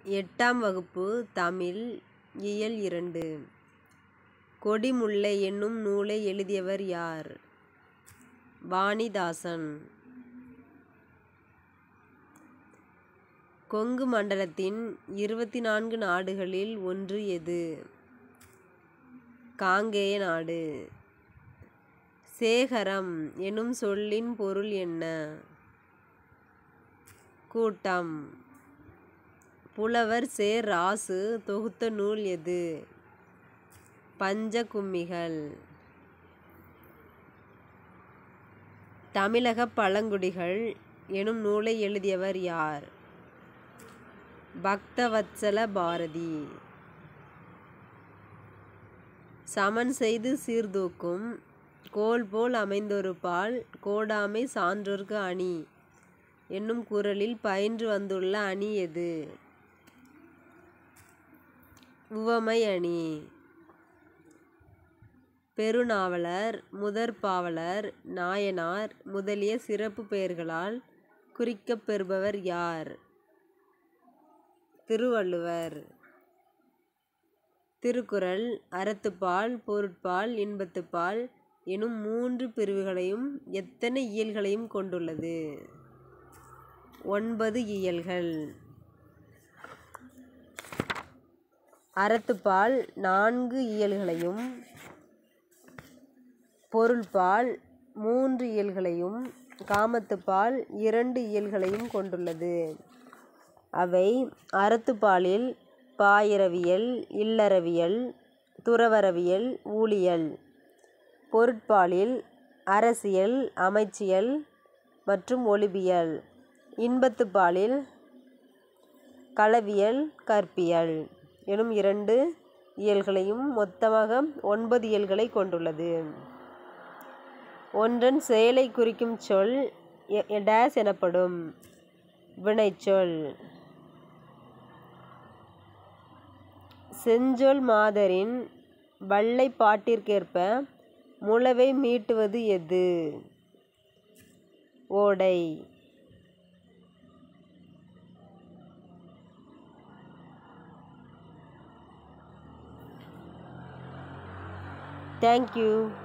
எட்டாம் வகுப்பு தமிழ் இயல் இரண்டு கொடிமுல்லை என்னும் நூலை எழுதியவர் யார் வாணிதாசன் கொங்கு மண்டலத்தின் இருபத்தி நான்கு நாடுகளில் ஒன்று எது காங்கேய நாடு சேகரம் எனும் சொல்லின் பொருள் என்ன கூட்டம் புலவர் சே ராசு தொகுத்த நூல் எது பஞ்ச கும்மிகள் தமிழக பழங்குடிகள் எனும் நூலை எழுதியவர் யார் பக்தவத்சல பாரதி சமன் செய்து சீர்தூக்கும் கோல் போல் அமைந்தொரு பால் கோடாமை சான்றோர்க்கு அணி என்னும் குரலில் பயின்று வந்துள்ள அணி எது உவமை அணி பெருநாவலர் முதற்பாவலர் நாயனார் முதலிய சிறப்பு பெயர்களால் குறிக்கப் பெறுபவர் யார் திருவள்ளுவர் திருக்குறள் அறத்துப்பால் பொருட்பால் இன்பத்துப்பால் எனும் மூன்று பிரிவுகளையும் எத்தனை இயல்களையும் கொண்டுள்ளது ஒன்பது இயல்கள் அறத்துப்பால் நான்கு இயல்களையும் பொருள்பால் மூன்று இயல்களையும் காமத்துப்பால் இரண்டு இயல்களையும் கொண்டுள்ளது அவை அறத்துப்பாலில் பாயிரவியல் இல்லறவியல் துறவறவியல் ஊழியல் பொருட்பாலில் அரசியல் அமைச்சியல் மற்றும் ஒளிபியல் இன்பத்துப்பாலில் களவியல் கற்பியல் எனும் இரண்டு இயல்களையும் மொத்தமாக ஒன்பது இயல்களை கொண்டுள்ளது ஒன்றன் செயலை குறிக்கும் சொல் டேஸ் எனப்படும் வினைச்சொல் செஞ்சொல் மாதரின் வள்ளை பாட்டிற்கேற்ப முளவை மீட்டுவது எது ஓடை தேங்க்யூ